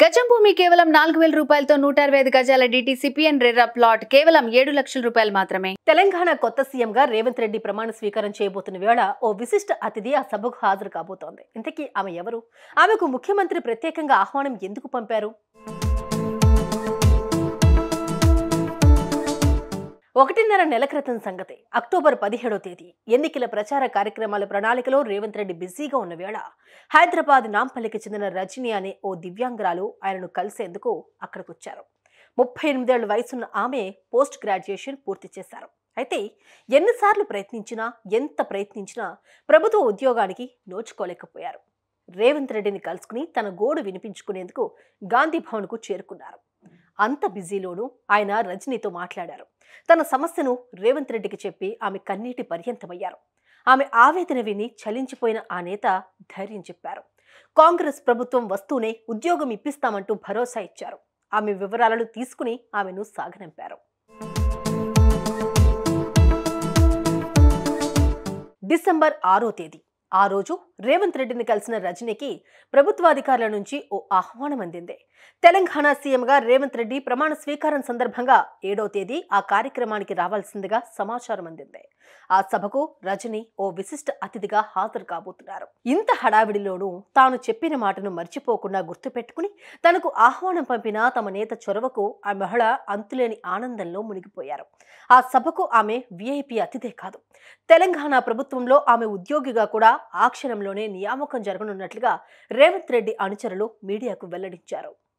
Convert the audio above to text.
గజం భూమి కేవలం నాలుగు వేల రూపాయలతో నూట అరవై ఐదు గజాల డిటిసిపిఎన్ రెర్రా ప్లాట్ కేవలం ఏడు లక్షల రూపాయలు మాత్రమే తెలంగాణ కొత్త సీఎంగా రేవంత్ రెడ్డి ప్రమాణ స్వీకారం చేయబోతున్న వేళ ఓ విశిష్ట అతిథి ఆ సభకు హాజరు కాబోతోంది ఇంతకీ ఆమె ఎవరు ఆమెకు ముఖ్యమంత్రి ప్రత్యేకంగా ఆహ్వానం ఎందుకు పంపారు ఒకటిన్నర నెల క్రితం సంగతి అక్టోబర్ పదిహేడో తేదీ ఎన్నికల ప్రచార కార్యక్రమాల ప్రణాళికలో రేవంత్ రెడ్డి బిజీగా ఉన్న వేళ హైదరాబాద్ నాంపల్లికి చెందిన రజని అనే ఓ దివ్యాంగురాలు ఆయనను కలిసేందుకు అక్కడికొచ్చారు ముప్పై ఎనిమిదేళ్ల వయసున్న ఆమె పోస్ట్ గ్రాడ్యుయేషన్ పూర్తి చేశారు అయితే ఎన్నిసార్లు ప్రయత్నించినా ఎంత ప్రయత్నించినా ప్రభుత్వ ఉద్యోగానికి నోచుకోలేకపోయారు రేవంత్ రెడ్డిని కలుసుకుని తన గోడు వినిపించుకునేందుకు గాంధీ భవన్కు చేరుకున్నారు అంత బిజీలోనూ ఆయన రజనీతో మాట్లాడారు తన సమస్యను రేవంత్ రెడ్డికి చెప్పి ఆమె కన్నీటి పర్యంతమయ్యారు ఆమె ఆవేదన విని చలించిపోయిన ఆ నేత ధైర్యం చెప్పారు కాంగ్రెస్ ప్రభుత్వం వస్తూనే ఉద్యోగం ఇప్పిస్తామంటూ భరోసా ఇచ్చారు ఆమె వివరాలను తీసుకుని ఆమెను సాగనంపారు డిసెంబర్ ఆరో తేదీ ఆ రోజు రేవంత్ రెడ్డిని కలిసిన రజనీకి ప్రభుత్వాధికారుల నుంచి ఓ ఆహ్వానం అందింది తెలంగాణ సీఎంగా రేవంత్ రెడ్డి ప్రమాణ స్వీకారం సందర్భంగా ఏడో తేదీ ఆ కార్యక్రమానికి రావాల్సిందిగా సమాచారం అందింది ఆ సభకు రజని ఓ విశిష్ట అతిథిగా హాజరు కాబోతున్నారు ఇంత హడావిడిలోనూ తాను చెప్పిన మాటను మర్చిపోకుండా గుర్తుపెట్టుకుని తనకు ఆహ్వానం పంపిన తమ నేత చొరవకు ఆ మహిళ అంతులేని ఆనందంలో మునిగిపోయారు ఆ సభకు ఆమె విఐపి అతిథే కాదు తెలంగాణ ప్రభుత్వంలో ఆమె ఉద్యోగిగా కూడా ఆ క్షణంలోనే నియామకం జరగనున్నట్లుగా రేవంత్ రెడ్డి అనుచరులు మీడియాకు వెల్లడించారు